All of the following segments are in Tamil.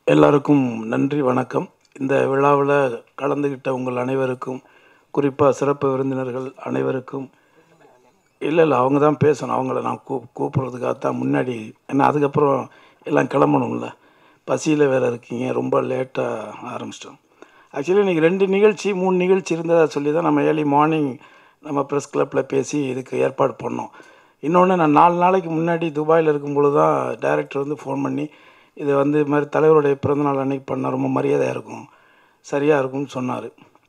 எல்லாருக்கும் நன்றி வணக்கம் இந்த விழாவில் கலந்துக்கிட்ட உங்கள் அனைவருக்கும் குறிப்பாக சிறப்பு விருந்தினர்கள் அனைவருக்கும் இல்லை இல்லை அவங்க தான் பேசணும் அவங்கள நான் கூ கூப்பிட்றதுக்காக தான் முன்னாடி ஏன்னா அதுக்கப்புறம் எல்லாம் கிளம்பணும்ல பசியில் வேறு இருக்கீங்க ரொம்ப லேட்டாக ஆரம்பிச்சிட்டோம் ஆக்சுவலி இன்றைக்கி ரெண்டு நிகழ்ச்சி மூணு நிகழ்ச்சி இருந்ததா சொல்லி தான் நம்ம ஏர்லி மார்னிங் நம்ம ப்ரெஸ் கிளப்பில் பேசி இதுக்கு ஏற்பாடு பண்ணோம் இன்னொன்று நான் நாலு நாளைக்கு முன்னாடி துபாயில் இருக்கும்பொழுது தான் டைரக்டர் வந்து ஃபோன் பண்ணி இது வந்து இது மாதிரி தலைவருடைய பிறந்தநாள் அன்னைக்கு பண்ணால் ரொம்ப மரியாதையாக இருக்கும் சரியாக இருக்கும்னு சொன்னார்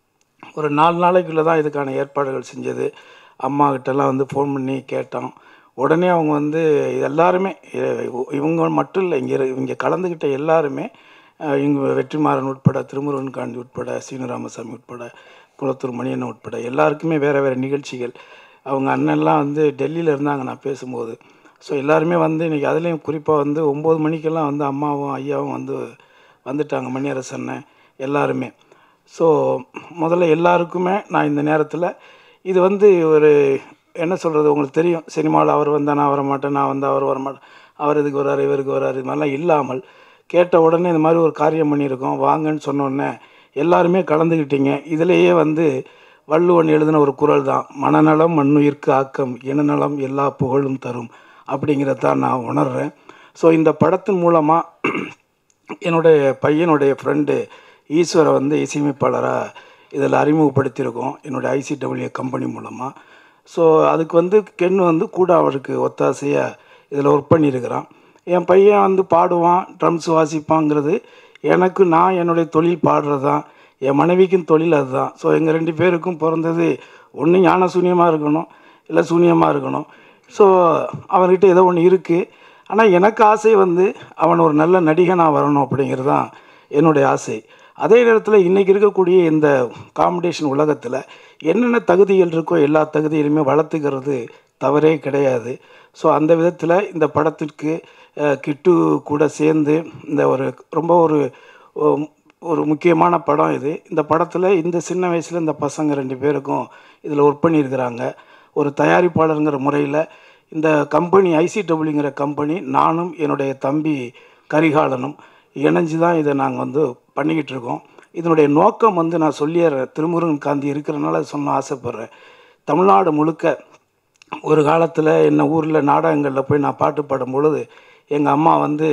ஒரு நாலு நாளைக்குள்ளே தான் இதுக்கான ஏற்பாடுகள் செஞ்சது அம்மா கிட்டலாம் வந்து ஃபோன் பண்ணி கேட்டோம் உடனே அவங்க வந்து இது எல்லாருமே இ- இவங்க மட்டும் இல்லை இங்கே இங்கே கலந்துக்கிட்ட எல்லாருமே அஹ், இவங்க வெற்றிமாறன் உட்பட திருமுருகன் காந்தி உட்பட சீனராமசாமி உட்பட குளத்தூர் மணியண்ணன் உட்பட எல்லாருக்குமே வேறு வேறு நிகழ்ச்சிகள் அவங்க அண்ணன்லாம் வந்து டெல்லியில் இருந்தாங்க நான் பேசும்போது ஸோ எல்லாருமே வந்து இன்றைக்கி அதுலேயும் குறிப்பாக வந்து ஒம்பது மணிக்கெல்லாம் வந்து அம்மாவும் ஐயாவும் வந்து வந்துட்டாங்க மணியரசு அண்ணன் எல்லாருமே ஸோ முதல்ல எல்லாருக்குமே நான் இந்த நேரத்தில் இது வந்து ஒரு என்ன சொல்கிறது உங்களுக்கு தெரியும் சினிமாவில் அவர் வந்தால் நான் வர மாட்டேன் நான் வந்தால் அவர் வர மாட்டேன் அவர் இதுக்கு வராரு இவருக்கு வராரு இது மாதிரிலாம் இல்லாமல் கேட்ட உடனே இந்த மாதிரி ஒரு காரியம் பண்ணியிருக்கோம் வாங்கன்னு சொன்ன உடனே எல்லாருமே கலந்துக்கிட்டீங்க இதிலேயே வந்து வள்ளுவன் எழுதின ஒரு குறள் தான் மனநலம் மண்ணுயிர்க்கு ஆக்கம் இனநலம் எல்லா புகழும் தரும் அப்படிங்கிறத நான் உணர்றேன் ஸோ இந்த படத்தின் மூலமாக என்னுடைய பையனுடைய ஃப்ரெண்டு ஈஸ்வரை வந்து இசையமைப்பாளராக இதில் அறிமுகப்படுத்தியிருக்கோம் என்னுடைய ஐசிடபிள்யூ கம்பெனி மூலமாக ஸோ அதுக்கு வந்து கென் வந்து கூட அவருக்கு ஒத்தாசையாக இதில் ஒர்க் பண்ணியிருக்கிறான் என் பையன் வந்து பாடுவான் ட்ரம்ஸ் வாசிப்பாங்கிறது எனக்கு நான் என்னுடைய தொழில் பாடுறது தான் என் மனைவிக்கும் தொழில் அதுதான் ஸோ எங்கள் ரெண்டு பேருக்கும் பிறந்தது ஒன்று ஞான சூன்யமாக இருக்கணும் இல்லை சூன்யமாக இருக்கணும் ஸோ அவன்கிட்ட ஏதோ ஒன்று இருக்குது ஆனால் எனக்கு ஆசை வந்து அவன் ஒரு நல்ல நடிகனாக வரணும் அப்படிங்கிறது தான் என்னுடைய ஆசை அதே நேரத்தில் இன்றைக்கி இருக்கக்கூடிய இந்த காம்படிஷன் உலகத்தில் என்னென்ன தகுதிகள் இருக்கோ எல்லா தகுதியிலுமே வளர்த்துக்கிறது தவறே கிடையாது ஸோ அந்த விதத்தில் இந்த படத்திற்கு அஹ், கிட்டு கூட சேர்ந்து இந்த ஒரு ரொம்ப ஒரு உம், ஒரு முக்கியமான படம் இது இந்த படத்தில் இந்த சின்ன வயசில் இந்த பசங்க ரெண்டு பேருக்கும் இதில் ஒர்க் பண்ணியிருக்கிறாங்க ஒரு தயாரிப்பாளருங்கிற முறையில் இந்த கம்பெனி ஐசிடபிள்யூங்கிற கம்பெனி நானும் என்னுடைய தம்பி கரிகாலனும் இணைஞ்சு தான் இதை நாங்கள் வந்து பண்ணிக்கிட்டு இருக்கோம் இதனுடைய நோக்கம் வந்து நான் சொல்லிடுறேன் திருமுருகன் காந்தி இருக்கிறனால அதை சொல்ல ஆசைப்பட்றேன் தமிழ்நாடு முழுக்க ஒரு காலத்தில் என்ன ஊரில் நாடகங்களில் போய் நான் பாட்டு பாடும் பொழுது எங்கள் அம்மா வந்து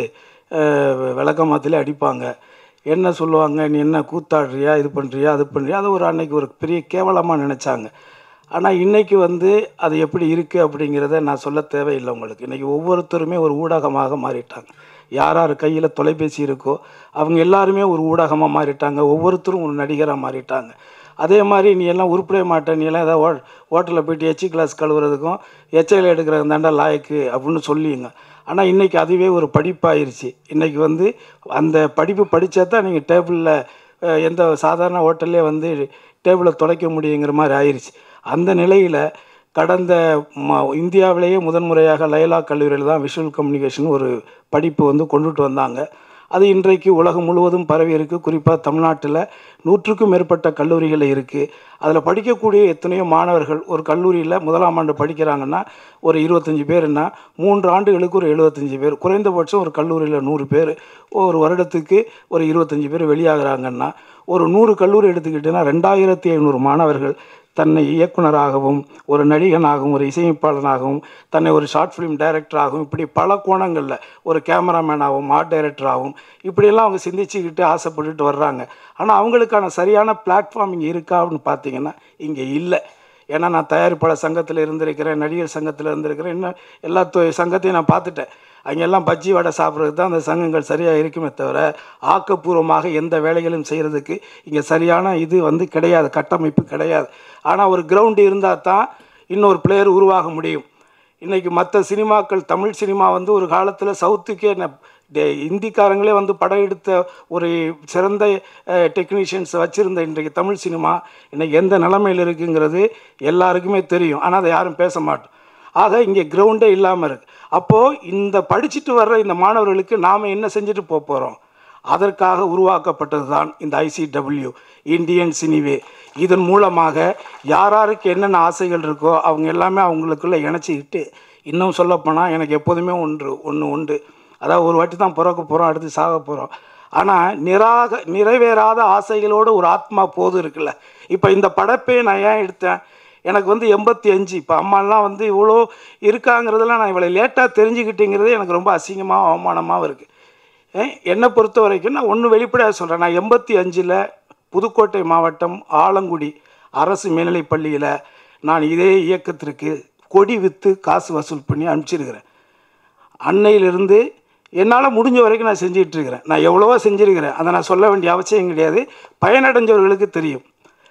அஹ், விளக்கமாத்திலே அடிப்பாங்க என்ன சொல்லுவாங்க நீ என்ன கூத்தாடுறியா இது பண்ணுறியா அது பண்ணுறியா அது ஒரு அன்னைக்கு ஒரு பெரிய கேவலமாக நினச்சாங்க ஆனால் இன்றைக்கி வந்து அது எப்படி இருக்குது அப்படிங்கிறத நான் சொல்ல தேவையில்லை உங்களுக்கு இன்றைக்கி ஒவ்வொருத்தருமே ஒரு ஊடகமாக மாறிட்டாங்க யார் யார் கையில் தொலைபேசி இருக்கோ அவங்க எல்லாருமே ஒரு ஊடகமாக மாறிட்டாங்க ஒவ்வொருத்தரும் ஒரு நடிகராக மாறிட்டாங்க அதே மாதிரி நீ எல்லாம் உருப்படவே மாட்டேன் நீ எல்லாம் ஏதாவது ஹோ ஹோட்டலில் போயிட்டு எச்சி கிளாஸ் கழுவுறதுக்கும் எச்சையில் எடுக்கிறது தாண்டா லாயக்கு அப்படின்னு சொல்லிங்க ஆனால் இன்றைக்கி அதுவே ஒரு படிப்பாயிருச்சு இன்றைக்கி வந்து அந்த படிப்பு படித்தா தான் நீங்கள் டேபிளில் எந்த சாதாரண ஹோட்டல்லே வந்து டேபிளை துடைக்க முடியுங்கிற மாதிரி ஆயிருச்சு அந்த நிலையில் கடந்த ம இந்தியாவிலேயே முதன்முறையாக லைலா கல்லூரியில் தான் விஷுவல் கம்யூனிகேஷன் ஒரு படிப்பு வந்து கொண்டுட்டு வந்தாங்க அது இன்றைக்கு உலகம் முழுவதும் பரவி இருக்கு குறிப்பாக தமிழ்நாட்டில் நூற்றுக்கும் மேற்பட்ட கல்லூரிகள் இருக்குது அதில் படிக்கக்கூடிய எத்தனையோ மாணவர்கள் ஒரு கல்லூரியில் முதலாம் ஆண்டு படிக்கிறாங்கன்னா ஒரு இருபத்தஞ்சி பேருன்னா மூன்று ஆண்டுகளுக்கு ஒரு எழுபத்தஞ்சி பேர் குறைந்தபட்சம் ஒரு கல்லூரியில் நூறு பேர் ஒரு வருடத்துக்கு ஒரு இருபத்தஞ்சி பேர் வெளியாகிறாங்கன்னா ஒரு நூறு கல்லூரி எடுத்துக்கிட்டேன்னா ரெண்டாயிரத்தி ஐநூறு மாணவர்கள் தன்னை இயக்குனராகவும் ஒரு நடிகனாகவும் ஒரு இசையமைப்பாளனாகவும் தன்னை ஒரு ஷார்ட் ஃபிலிம் டைரக்டராகவும் இப்படி பல கோணங்களில் ஒரு கேமராமேனாகவும் ஆர்ட் டைரக்டராகவும் இப்படியெல்லாம் அவங்க சிந்திச்சுக்கிட்டு ஆசைப்பட்டுட்டு வர்றாங்க ஆனால் அவங்களுக்கான சரியான பிளாட்ஃபார்ம் இங்கே இருக்கா அப்படின்னு பார்த்தீங்கன்னா இங்கே இல்லை ஏன்னா நான் தயாரிப்பாளர் சங்கத்தில் இருந்திருக்கிறேன் நடிகர் சங்கத்தில் இருந்திருக்கிறேன் இன்னும் எல்லா தொ- சங்கத்தையும் நான் பார்த்துட்டேன் அங்கெல்லாம் பஜ்ஜி வடை சாப்பிட்றதுக்கு தான் அந்த சங்கங்கள் சரியாக இருக்குமே தவிர ஆக்கப்பூர்வமாக எந்த வேலைகளும் செய்கிறதுக்கு இங்கே சரியான இது வந்து கிடையாது கட்டமைப்பு கிடையாது ஆனால் ஒரு கிரவுண்டு இருந்தால் தான் இன்னொரு பிளேயர் உருவாக முடியும் இன்றைக்கி மற்ற சினிமாக்கள் தமிழ் சினிமா வந்து ஒரு காலத்தில் சவுத்துக்கே ந- டே- இந்திக்காரங்களே வந்து படம் எடுத்த ஒரு சிறந்த டெக்னீஷியன்ஸ் வச்சுருந்த இன்றைக்கு தமிழ் சினிமா இன்னைக்கு எந்த நிலமையில் இருக்குங்கிறது எல்லாருக்குமே தெரியும் ஆனால் அதை யாரும் பேச மாட்டோம் ஆக இங்கே கிரவுண்டே இல்லாமல் இருக்கு அப்போது இந்த படிச்சுட்டு வர்ற இந்த மாணவர்களுக்கு நாம் என்ன செஞ்சுட்டு போக போகிறோம் அதற்காக உருவாக்கப்பட்டது தான் இந்த ஐசிடபிள்யூ இந்தியன் சினிவே இதன் மூலமாக யார் யாருக்கு என்னென்ன ஆசைகள் இருக்கோ அவங்க எல்லாமே அவங்களுக்குள்ளே இணைச்சிக்கிட்டு இன்னும் சொல்லப்போனால் எனக்கு எப்போதுமே ஒன்று ஒன்று உண்டு அதாவது ஒரு வாட்டி தான் பிறக்க போகிறோம் அடுத்து சாக போகிறோம் ஆனால் நிராக நிறைவேறாத ஆசைகளோடு ஒரு ஆத்மா போது இருக்குல்ல இப்போ இந்த படைப்பே நான் ஏன் எடுத்தேன் எனக்கு வந்து எண்பத்தி அஞ்சு இப்போ அம்மாலாம் வந்து இவ்வளோ இருக்காங்கிறதெல்லாம் நான் இவ்வளோ லேட்டாக தெரிஞ்சுக்கிட்டேங்கிறது எனக்கு ரொம்ப அசிங்கமாக அவமானமாகவும் இருக்குது ஏன் என்னை பொறுத்த வரைக்கும் நான் ஒன்று வெளிப்படையாக சொல்கிறேன் நான் எண்பத்தி அஞ்சில் புதுக்கோட்டை மாவட்டம் ஆலங்குடி அரசு மேல்நிலைப் பள்ளியில் நான் இதே இயக்கத்திற்கு கொடி விற்று காசு வசூல் பண்ணி அனுப்பிச்சிருக்கிறேன் அன்னையிலிருந்து என்னால் முடிஞ்ச வரைக்கும் நான் செஞ்சிட்டு இருக்கிறேன் நான் எவ்வளவோ செஞ்சுருக்கிறேன் அதை நான் சொல்ல வேண்டிய அவசியம் கிடையாது பயனடைஞ்சவர்களுக்கு தெரியும்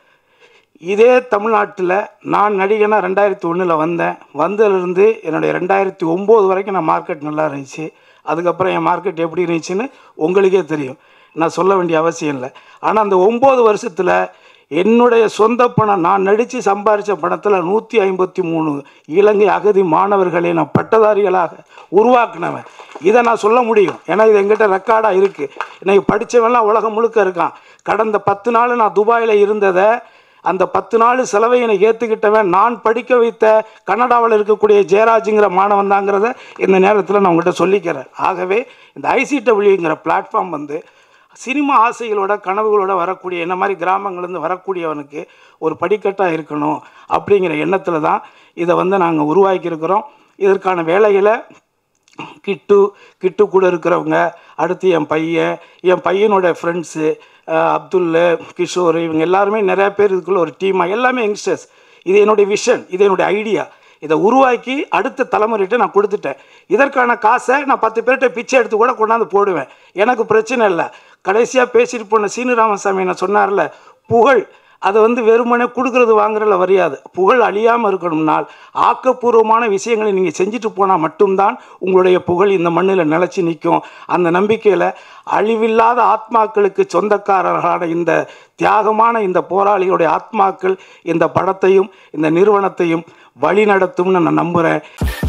இதே தமிழ்நாட்டில் நான் நடிகனாக ரெண்டாயிரத்தி ஒன்றில் வந்தேன் வந்ததுலேருந்து என்னுடைய ரெண்டாயிரத்தி ஒம்பது வரைக்கும் நான் மார்க்கெட் நல்லா இருந்துச்சு அதுக்கப்புறம் என் மார்க்கெட் எப்படி இருந்துச்சுன்னு உங்களுக்கே தெரியும் நான் சொல்ல வேண்டிய அவசியம் இல்லை ஆனால் அந்த ஒம்பது வருஷத்தில் என்னுடைய சொந்த பணம் நான் நடித்து சம்பாரித்த பணத்தில் நூற்றி ஐம்பத்தி மூணு இலங்கை அகதி மாணவர்களை நான் பட்டதாரிகளாக உருவாக்குனவன் இதை நான் சொல்ல முடியும் ஏன்னா இது எங்கிட்ட ரெக்கார்டாக இருக்குது இன்னைக்கு படித்தவன்லாம் உலகம் முழுக்க இருக்கான் கடந்த பத்து நாள் நான் துபாயில் இருந்ததை அந்த பத்து நாள் செலவை எனக்கு ஏற்றுக்கிட்டவன் நான் படிக்க வைத்த கனடாவில் இருக்கக்கூடிய ஜெயராஜுங்கிற மாணவன் தாங்கிறத இந்த நேரத்தில் நான் உங்கள்கிட்ட சொல்லிக்கிறேன் ஆகவே இந்த ஐசிடபிள்யூங்கிற பிளாட்ஃபார்ம் வந்து சினிமா ஆசைகளோட கனவுகளோட வரக்கூடிய என்ன மாதிரி கிராமங்கள்லேருந்து வரக்கூடியவனுக்கு ஒரு படிக்கட்டாக இருக்கணும் அப்படிங்கிற எண்ணத்தில் தான் இதை வந்து நாங்கள் உருவாக்கியிருக்கிறோம் இதற்கான வேலைகளை கிட்டு கிட்டு கூட இருக்கிறவங்க அடுத்து என் பையன் என் பையனோட ஃப்ரெண்ட்ஸு அப்துல் கிஷோர் இவங்க எல்லாருமே நிறையா பேர் இதுக்குள்ள ஒரு டீமாக எல்லாமே யங்ஸ்டர்ஸ் இது என்னுடைய விஷன் இது என்னுடைய ஐடியா இதை உருவாக்கி அடுத்த தலைமுறைகிட்ட நான் கொடுத்துட்டேன் இதற்கான காசை நான் பத்து பேர்கிட்ட பிச்சை எடுத்து கூட கொண்டாந்து போடுவேன் எனக்கு பிரச்சனை இல்லை கடைசியாக பேசிட்டு போன சீனு ராமசாமி நான் சொன்னார்ல புகழ் அதை வந்து வெறுமனே கொடுக்கறது வாங்குறதுல வரையாது புகழ் அழியாமல் இருக்கணும்னால் ஆக்கப்பூர்வமான விஷயங்களை நீங்கள் செஞ்சுட்டு போனால் மட்டும்தான் உங்களுடைய புகழ் இந்த மண்ணில் நிலச்சி நிற்கும் அந்த நம்பிக்கையில் அழிவில்லாத ஆத்மாக்களுக்கு சொந்தக்காரர்களான இந்த தியாகமான இந்த போராளிகளுடைய ஆத்மாக்கள் இந்த படத்தையும் இந்த நிறுவனத்தையும் வழி நடத்தும்னு நான் நம்புகிறேன்